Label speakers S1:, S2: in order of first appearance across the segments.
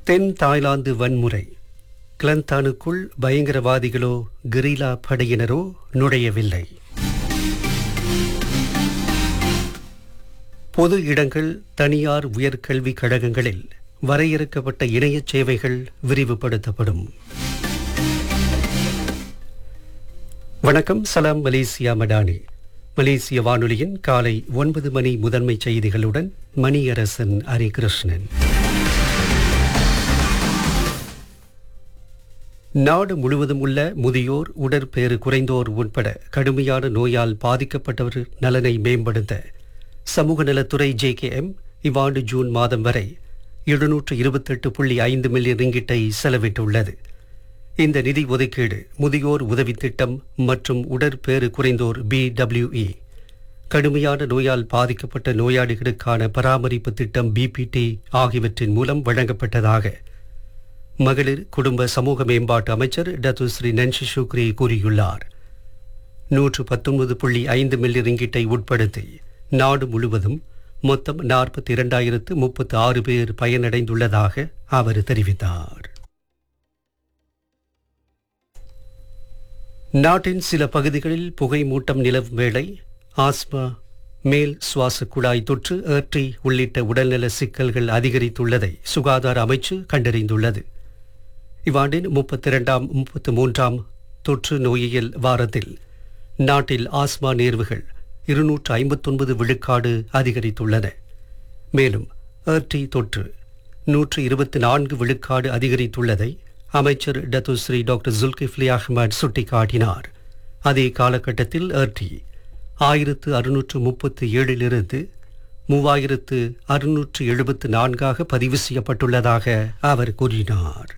S1: தென் Thailand வன்முறை கிளந்தானுக்குள் பயங்கரவாதிகளோ guerrilla படையினரோ நுழையவில்லை பொது இடங்கள் தனியார் உயர்கல்வி கழகங்களில் வரையறுக்கப்பட்ட இணைய சேவைகள் விரிவுபடுத்தப்படும் வணக்கம் சலாம் மலேசியா மடானி மலேசிய வானொலியின் காலை ஒன்பது மணி முதன்மை செய்திகளுடன் மணியரசன் ஹரிகிருஷ்ணன் நாடு முழுவதும் உள்ள முதியோர் உடற்பேறு குறைந்தோர் உட்பட கடுமையான நோயால் பாதிக்கப்பட்டவர் நலனை மேம்படுத்த சமூக நலத்துறை ஜேகேஎம் இவ்வாண்டு ஜூன் மாதம் வரை எழுநூற்று இருபத்தெட்டு புள்ளி ஐந்து மில்லியன் ரிங்கிட்டை செலவிட்டுள்ளது இந்த நிதி ஒதுக்கீடு முதியோர் உதவித் திட்டம் மற்றும் உடற்பேறு குறைந்தோர் பிடபிள்யூஇ கடுமையான நோயால் பாதிக்கப்பட்ட நோயாளிகளுக்கான பராமரிப்பு திட்டம் பிபிடி ஆகியவற்றின் மூலம் வழங்கப்பட்டதாக மகளிர் குடும்ப சமூக மேம்பாட்டு அமைச்சர் டத்து ஸ்ரீ நன்ஷி சுக்ரி கூறியுள்ளார் நூற்று பத்தொன்பது புள்ளி ஐந்து மில்லி ரிங்கிட்டை உட்படுத்தி நாடு முழுவதும் மொத்தம் நாற்பத்தி இரண்டாயிரத்து முப்பத்து ஆறு பேர் பயனடைந்துள்ளதாக அவர் தெரிவித்தார் நாட்டின் சில பகுதிகளில் புகை மூட்டம் நிலவும் வேளை ஆஸ்மா மேல் சுவாச குழாய் தொற்று ஏற்றி உள்ளிட்ட உடல்நல சிக்கல்கள் அதிகரித்துள்ளதை சுகாதார அமைச்சு கண்டறிந்துள்ளது இவ்வாண்டின் முப்பத்தி இரண்டாம் முப்பத்து மூன்றாம் தொற்று நோயியல் வாரத்தில் நாட்டில் ஆஸ்மா நேர்வுகள் இருநூற்று ஐம்பத்தொன்பது விழுக்காடு அதிகரித்துள்ளன மேலும் ஏர்டி தொற்று நூற்று இருபத்தி நான்கு விழுக்காடு அதிகரித்துள்ளதை அமைச்சர் டத்துஸ்ரீ டாக்டர் ஜுல்கிஃப்லி அஹ்மத் சுட்டிக்காட்டினார் அதே காலகட்டத்தில் ஏர்டி ஆயிரத்து அறுநூற்று முப்பத்தி ஏழிலிருந்து மூவாயிரத்து அறுநூற்று எழுபத்து நான்காக பதிவு செய்யப்பட்டுள்ளதாக அவர் கூறினார்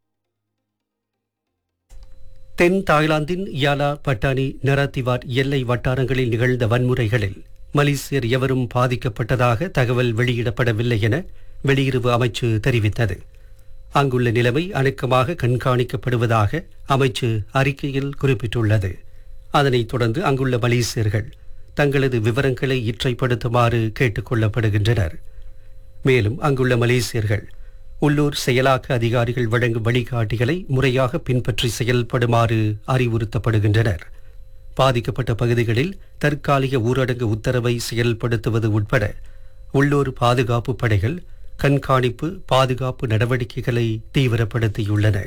S1: தென் தாய்லாந்தின் யாலா பட்டானி நராத்திவார் எல்லை வட்டாரங்களில் நிகழ்ந்த வன்முறைகளில் மலேசியர் எவரும் பாதிக்கப்பட்டதாக தகவல் வெளியிடப்படவில்லை என வெளியுறவு அமைச்சு தெரிவித்தது அங்குள்ள நிலைமை அணுக்கமாக கண்காணிக்கப்படுவதாக அமைச்சு அறிக்கையில் குறிப்பிட்டுள்ளது அதனைத் தொடர்ந்து அங்குள்ள மலேசியர்கள் தங்களது விவரங்களை இற்றைப்படுத்துமாறு கேட்டுக் கொள்ளப்படுகின்றனர் மேலும் அங்குள்ள மலேசியர்கள் உள்ளூர் செயலாக்க அதிகாரிகள் வழங்கும் வழிகாட்டிகளை முறையாக பின்பற்றி செயல்படுமாறு அறிவுறுத்தப்படுகின்றனர் பாதிக்கப்பட்ட பகுதிகளில் தற்காலிக ஊரடங்கு உத்தரவை செயல்படுத்துவது உட்பட உள்ளூர் பாதுகாப்பு படைகள் கண்காணிப்பு பாதுகாப்பு நடவடிக்கைகளை தீவிரப்படுத்தியுள்ளன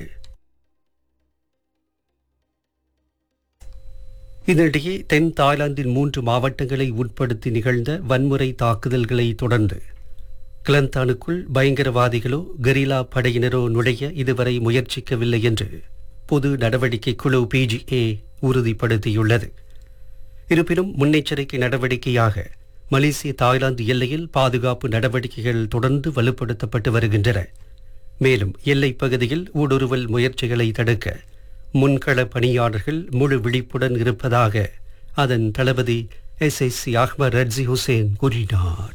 S1: இதனிடையே தென் தாய்லாந்தின் மூன்று மாவட்டங்களை உட்படுத்தி நிகழ்ந்த வன்முறை தாக்குதல்களை தொடர்ந்து கிளந்தானுக்குள் பயங்கரவாதிகளோ கெரிலா படையினரோ நுழைய இதுவரை முயற்சிக்கவில்லை என்று பொது நடவடிக்கை குழு பிஜிஏ உறுதிப்படுத்தியுள்ளது இருப்பினும் முன்னெச்சரிக்கை நடவடிக்கையாக மலேசிய தாய்லாந்து எல்லையில் பாதுகாப்பு நடவடிக்கைகள் தொடர்ந்து வலுப்படுத்தப்பட்டு வருகின்றன மேலும் எல்லைப் பகுதியில் ஊடுருவல் முயற்சிகளை தடுக்க முன்கள பணியாளர்கள் முழு விழிப்புடன் இருப்பதாக அதன் தளபதி எஸ் எஸ் சி அஹ்மத் ரட்சி ஹுசேன் கூறினார்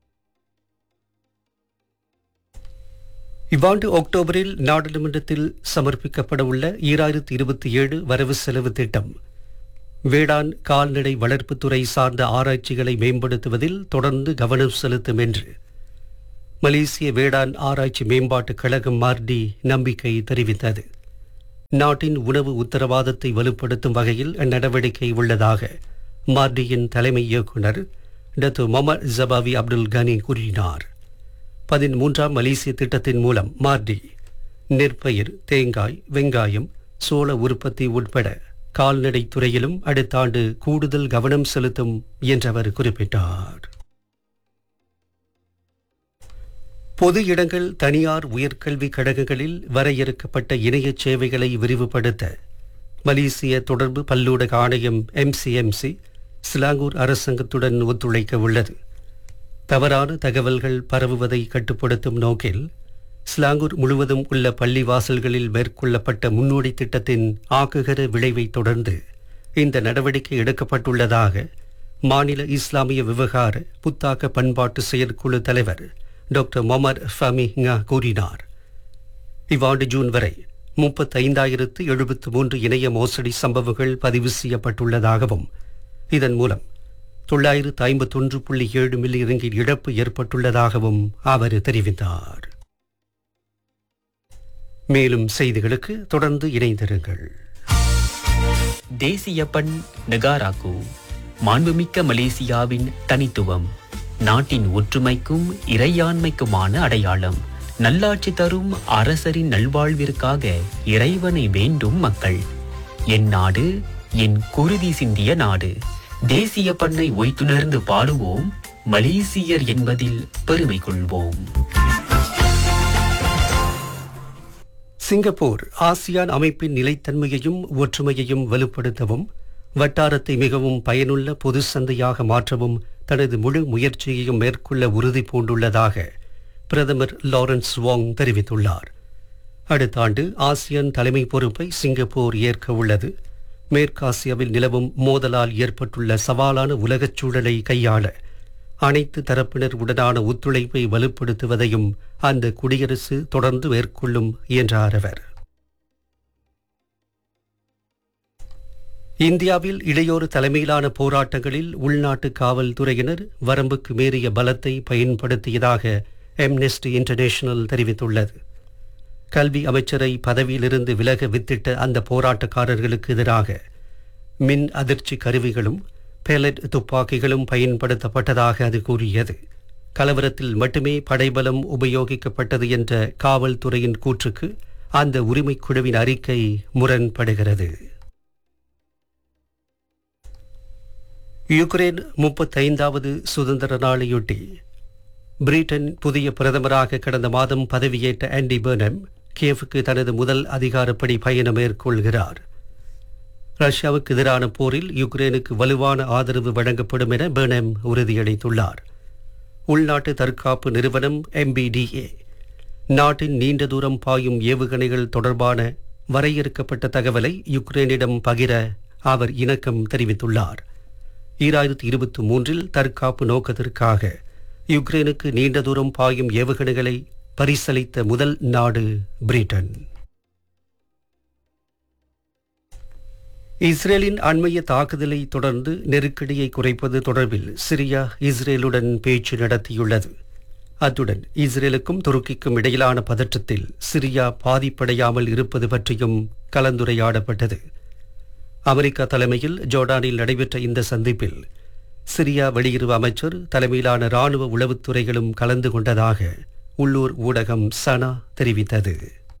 S1: இவ்வாண்டு அக்டோபரில் நாடாளுமன்றத்தில் சமர்ப்பிக்கப்பட உள்ள ஈராயிரத்தி இருபத்தி ஏழு வரவு செலவு திட்டம் வேளாண் கால்நடை வளர்ப்புத்துறை சார்ந்த ஆராய்ச்சிகளை மேம்படுத்துவதில் தொடர்ந்து கவனம் செலுத்தும் என்று மலேசிய வேளாண் ஆராய்ச்சி மேம்பாட்டுக் கழகம் மார்டி நம்பிக்கை தெரிவித்தது நாட்டின் உணவு உத்தரவாதத்தை வலுப்படுத்தும் வகையில் அந்நடவடிக்கை உள்ளதாக மார்டியின் தலைமை இயக்குனர் டத்து மொமர் ஜபாவி அப்துல் கனி கூறினார் பதிமூன்றாம் மலேசிய திட்டத்தின் மூலம் மார்டி நெற்பயிர் தேங்காய் வெங்காயம் சோள உற்பத்தி உட்பட கால்நடை துறையிலும் அடுத்த ஆண்டு கூடுதல் கவனம் செலுத்தும் என்றவர் குறிப்பிட்டார் பொது இடங்கள் தனியார் உயர்கல்வி கழகங்களில் வரையறுக்கப்பட்ட இணைய சேவைகளை விரிவுபடுத்த மலேசிய தொடர்பு பல்லூடக ஆணையம் எம்சிஎம்சி சிலாங்கூர் அரசாங்கத்துடன் ஒத்துழைக்க உள்ளது தவறான தகவல்கள் பரவுவதை கட்டுப்படுத்தும் நோக்கில் ஸ்லாங்கூர் முழுவதும் உள்ள பள்ளி வாசல்களில் மேற்கொள்ளப்பட்ட முன்னோடி திட்டத்தின் ஆக்குகர விளைவை தொடர்ந்து இந்த நடவடிக்கை எடுக்கப்பட்டுள்ளதாக மாநில இஸ்லாமிய விவகார புத்தாக்க பண்பாட்டு செயற்குழு தலைவர் டாக்டர் மொமர் ஃபமி ngா கூறினார் இவ்வாண்டு ஜூன் வரை முப்பத்தைந்தாயிரத்து எழுபத்து மூன்று இணைய மோசடி சம்பவங்கள் பதிவு செய்யப்பட்டுள்ளதாகவும் இதன் மூலம் தொள்ளாயிரத்து ஐம்பத்தொன்று புள்ளி ஏழு மில்லியன் ரிங்கிட் இழப்பு ஏற்பட்டுள்ளதாகவும் அவர் தெரிவித்தார் மேலும் செய்திகளுக்கு தொடர்ந்து இணைந்திருங்கள்
S2: தேசிய பண் நெகாராகு மாண்புமிக்க மலேசியாவின் தனித்துவம் நாட்டின் ஒற்றுமைக்கும் இறையாண்மைக்குமான அடையாளம் நல்லாட்சி தரும் அரசரின் நல்வாழ்விற்காக இறைவனை வேண்டும் மக்கள் என் நாடு என் குருதி சிந்திய நாடு தேசிய பண்ணை ஒய்த்துணர்ந்து பாடுவோம் மலேசியர் என்பதில் பெருமை கொள்வோம்
S1: சிங்கப்பூர் ஆசியான் அமைப்பின் நிலைத்தன்மையையும் ஒற்றுமையையும் வலுப்படுத்தவும் வட்டாரத்தை மிகவும் பயனுள்ள பொது சந்தையாக மாற்றவும் தனது முழு முயற்சியையும் மேற்கொள்ள உறுதி பூண்டுள்ளதாக பிரதமர் லாரன்ஸ் வாங் தெரிவித்துள்ளார் அடுத்த ஆண்டு ஆசியான் தலைமை பொறுப்பை சிங்கப்பூர் ஏற்க உள்ளது மேற்காசியாவில் நிலவும் மோதலால் ஏற்பட்டுள்ள சவாலான உலகச் சூழலை கையாள அனைத்து தரப்பினர் உடனான ஒத்துழைப்பை வலுப்படுத்துவதையும் அந்த குடியரசு தொடர்ந்து மேற்கொள்ளும் என்றார் அவர் இந்தியாவில் இளையோர் தலைமையிலான போராட்டங்களில் உள்நாட்டு காவல்துறையினர் வரம்புக்கு மீறிய பலத்தை பயன்படுத்தியதாக எம்னெஸ்டி இன்டர்நேஷனல் தெரிவித்துள்ளது கல்வி அமைச்சரை பதவியிலிருந்து விலக வித்திட்ட அந்த போராட்டக்காரர்களுக்கு எதிராக மின் அதிர்ச்சி கருவிகளும் பேலட் துப்பாக்கிகளும் பயன்படுத்தப்பட்டதாக அது கூறியது கலவரத்தில் மட்டுமே படைபலம் உபயோகிக்கப்பட்டது என்ற காவல்துறையின் கூற்றுக்கு அந்த உரிமைக்குழுவின் அறிக்கை முரண்படுகிறது யுக்ரைன் முப்பத்தைந்தாவது சுதந்திர நாளையொட்டி பிரிட்டன் புதிய பிரதமராக கடந்த மாதம் பதவியேற்ற ஆண்டி பெர்னம் கியவுக்கு தனது முதல் அதிகாரப்படி பயணம் மேற்கொள்கிறார் ரஷ்யாவுக்கு எதிரான போரில் யுக்ரைனுக்கு வலுவான ஆதரவு வழங்கப்படும் என பெர்னம் உறுதியளித்துள்ளார் உள்நாட்டு தற்காப்பு நிறுவனம் எம்பிடிஏ நாட்டின் நீண்ட தூரம் பாயும் ஏவுகணைகள் தொடர்பான வரையறுக்கப்பட்ட தகவலை யுக்ரைனிடம் பகிர அவர் இணக்கம் தெரிவித்துள்ளார் ஈராயிரத்தி இருபத்தி மூன்றில் தற்காப்பு நோக்கத்திற்காக யுக்ரைனுக்கு நீண்ட தூரம் பாயும் ஏவுகணைகளை பரிசளித்த முதல் நாடு பிரிட்டன் இஸ்ரேலின் அண்மைய தாக்குதலை தொடர்ந்து நெருக்கடியை குறைப்பது தொடர்பில் சிரியா இஸ்ரேலுடன் பேச்சு நடத்தியுள்ளது அத்துடன் இஸ்ரேலுக்கும் துருக்கிக்கும் இடையிலான பதற்றத்தில் சிரியா பாதிப்படையாமல் இருப்பது பற்றியும் கலந்துரையாடப்பட்டது அமெரிக்கா தலைமையில் ஜோர்டானில் நடைபெற்ற இந்த சந்திப்பில் சிரியா வெளியுறவு அமைச்சர் தலைமையிலான ராணுவ உளவுத்துறைகளும் கலந்து கொண்டதாக உள்ளூர் ஊடகம் சனா தெரிவித்தது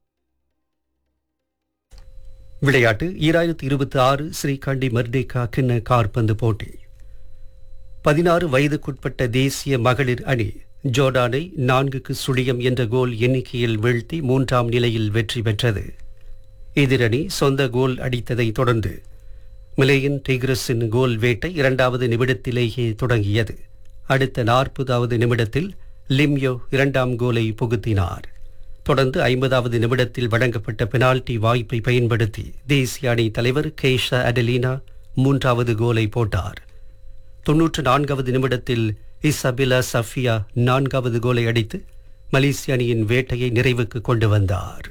S1: விளையாட்டு ஈராயிரத்தி இருபத்தி ஆறு ஸ்ரீகாண்டி மர்டேகா கிண்ண கார்பந்து போட்டி பதினாறு வயதுக்குட்பட்ட தேசிய மகளிர் அணி ஜோர்டானை நான்குக்கு சுழியம் என்ற கோல் எண்ணிக்கையில் வீழ்த்தி மூன்றாம் நிலையில் வெற்றி பெற்றது எதிரணி சொந்த கோல் அடித்ததை தொடர்ந்து மிலேயன் டிக்ரஸின் கோல் வேட்டை இரண்டாவது நிமிடத்திலேயே தொடங்கியது அடுத்த நாற்பதாவது நிமிடத்தில் லிம்யோ இரண்டாம் கோலை புகுத்தினார் தொடர்ந்து ஐம்பதாவது நிமிடத்தில் வழங்கப்பட்ட பெனால்டி வாய்ப்பை பயன்படுத்தி தேசிய அணி தலைவர் கேஷா அடலீனா மூன்றாவது கோலை போட்டார் தொன்னூற்று நான்காவது நிமிடத்தில் இசபிலா சஃபியா நான்காவது கோலை அடித்து மலேசிய அணியின் வேட்டையை நிறைவுக்கு கொண்டு வந்தார்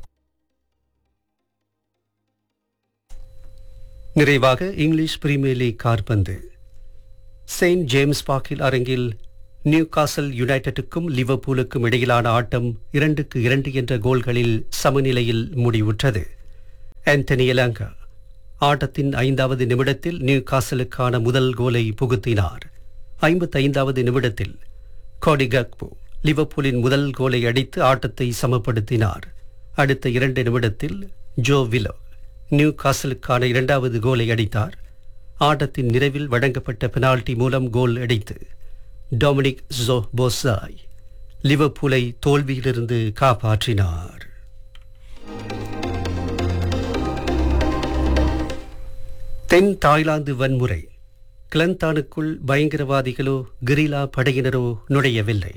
S1: நிறைவாக இங்கிலீஷ் பிரீமியர் லீக் கார்பந்து செயின்ட் ஜேம்ஸ் பார்க்கில் அரங்கில் நியூ காசல் யுனைடெட்டுக்கும் லிவர்பூலுக்கும் இடையிலான ஆட்டம் இரண்டுக்கு இரண்டு என்ற கோல்களில் சமநிலையில் முடிவுற்றது ஆண்டனி எலாங்கா ஆட்டத்தின் ஐந்தாவது நிமிடத்தில் நியூ காசலுக்கான முதல் கோலை புகுத்தினார் ஐம்பத்தைந்தாவது நிமிடத்தில் கோடி கக்போ லிவர்பூலின் முதல் கோலை அடித்து ஆட்டத்தை சமப்படுத்தினார் அடுத்த இரண்டு நிமிடத்தில் ஜோ விலோ நியூ காசலுக்கான இரண்டாவது கோலை அடித்தார் ஆட்டத்தின் நிறைவில் வழங்கப்பட்ட பெனால்டி மூலம் கோல் அடித்து டொமினிக் ஜோ போசாய் லிவர்பூலை தோல்வியிலிருந்து காப்பாற்றினார் தென் தாய்லாந்து வன்முறை கிளந்தானுக்குள் பயங்கரவாதிகளோ கிரிலா படையினரோ நுழையவில்லை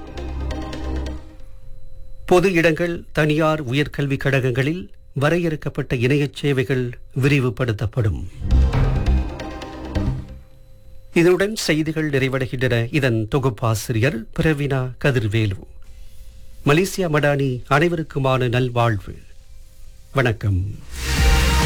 S1: பொது இடங்கள் தனியார் உயர்கல்விக் கழகங்களில் வரையறுக்கப்பட்ட இணையச் சேவைகள் விரிவுபடுத்தப்படும் இதனுடன் செய்திகள் நிறைவடைகின்றன இதன் தொகுப்பாசிரியர் பிரவீனா கதிர்வேலு மலேசியா மடானி அனைவருக்குமான நல்வாழ்வு வணக்கம்